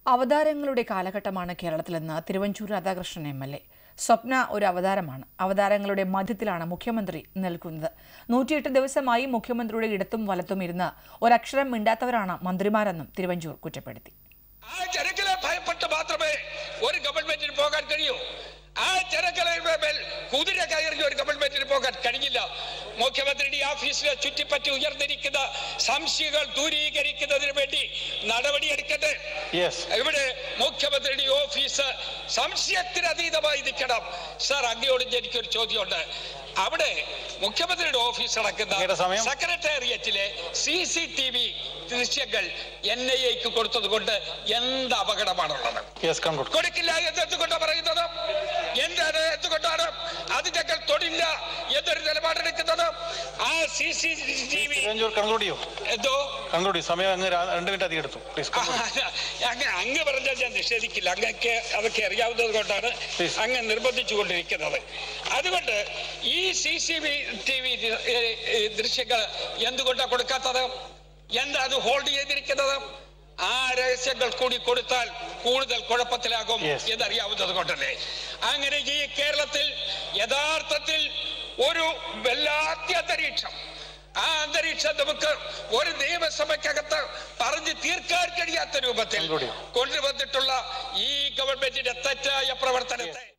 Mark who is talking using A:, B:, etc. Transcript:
A: അവതാരങ്ങളുടെ കാലഘട്ടമാണ് കേരളത്തിലെന്ന് Thiruvanchoor Radhakrishnan M L A Swapna ഒരു അവതാരമാണ് അവതാരങ്ങളുടെ മധ്യത്തിലാണ് മുഖ്യമന്ത്രി നിൽക്കുന്നത് നൂറ്റിയെട്ട് ദിവസമായി മുഖ്യമന്ത്രിയുടെ ഇടത്തും വലത്തും ഇരുന്ന് ഒരക്ഷരം മിണ്ടാത്തവരാണ് മന്ത്രിമാരെന്നും തിരുവഞ്ചൂർ കുറ്റപ്പെടുത്തി
B: ആ ജനങ്ങളെ ഭയപ്പെട്ട് മാത്രമേ ഒരു ഗവൺമെന്റിന് പോകാൻ കഴിയൂ ആ ജനങ്ങളെ മേൽ കുതിര കയറി ഒരു ഗവൺമെന്റിന് പോകാൻ കഴിയില്ല മുഖ്യമന്ത്രിയുടെ ഓഫീസിനെ ചുറ്റിപ്പറ്റി ഉയർന്നിരിക്കുന്ന സംശയങ്ങൾ ദൂരീകരിക്കുന്നതിന് വേണ്ടി നടപടിയെടുക്കട്ടെ
C: യെസ്
B: ഇവിടെ മുഖ്യമന്ത്രിയുടെ ഓഫീസ് സംശയത്തിന് അതീതമായി നിൽക്കണം സാർ അങ്ങയോട് എനിക്കൊരു ചോദ്യമുണ്ട് അവിടെ മുഖ്യമന്ത്രിയുടെ ഓഫീസ്
C: അങ്ങയുടെ
B: നടക്കുന്ന
C: സമയം.
B: സെക്രട്ടേറിയറ്റിലെ സി സി ടി വി ദൃശ്യങ്ങൾ എൻ ഐ എക്ക് കൊടുത്തത് കൊണ്ട് എന്ത് അപകടമാണുള്ളത്
C: യെസ് കൺക്ലൂഡ്
B: കൊടുക്കില്ല എന്ന് എന്തുകൊണ്ടാണ് പറയുന്നത് എന്താണ് എന്തുകൊണ്ടാണ് അത് ഞങ്ങൾ തൊടില്ല എന്നൊരു നിലപാടെടുക്കുന്നത് ആ C C T V
C: Thiruvanchoor conclude ചെയ്യൂ
B: എന്തോ
C: കൺക്ലൂഡ് ചെയ്യൂ സമയം അങ്ങ് രാ- രണ്ട് മിനിറ്റ് അധികം എടുത്തു പ്ലീസ്
B: ആ, അങ്ങ് അങ്ങ് പറഞ്ഞാൽ ഞാൻ നിഷേധിക്കില്ല അങ്ങക്ക് അതൊക്കെ അറിയാവുന്നത് കൊണ്ടാണ്
C: Please.
B: അങ്ങ് നിർബന്ധിച്ചു കൊണ്ടിരിക്കുന്നത് അതുകൊണ്ട് ഈ C C B T V ദൃശ്യങ്ങൾ എന്തുകൊണ്ടാണ് കൊടുക്കാത്തത് എന്താ അത് ഹോൾഡ് ചെയ്തിരിക്കുന്നത് ആ രഹസ്യങ്ങൾ കൂടി കൊടുത്താൽ കൂടുതൽ കുഴപ്പത്തിലാകും
C: Yes.
B: എന്നറിയാവുന്നത് കൊണ്ടല്ലേ അങ്ങനെ ഈ കേരളത്തിൽ യഥാർത്ഥത്തിൽ ഒരു വല്ലാത്ത അന്തരീക്ഷം ആ അന്തരീക്ഷം നമുക്ക് ഒരു നിയമസഭയ്ക്കകത്ത് പറഞ്ഞു തീർക്കാൻ കഴിയാത്ത രൂപത്തിൽ
C: Conclude ചെയ്യൂ.
B: കൊണ്ടുവന്നിട്ടുള്ള ഈ ഗവൺമെന്റിന്റെ തെറ്റായ പ്രവർത്തനത്തെ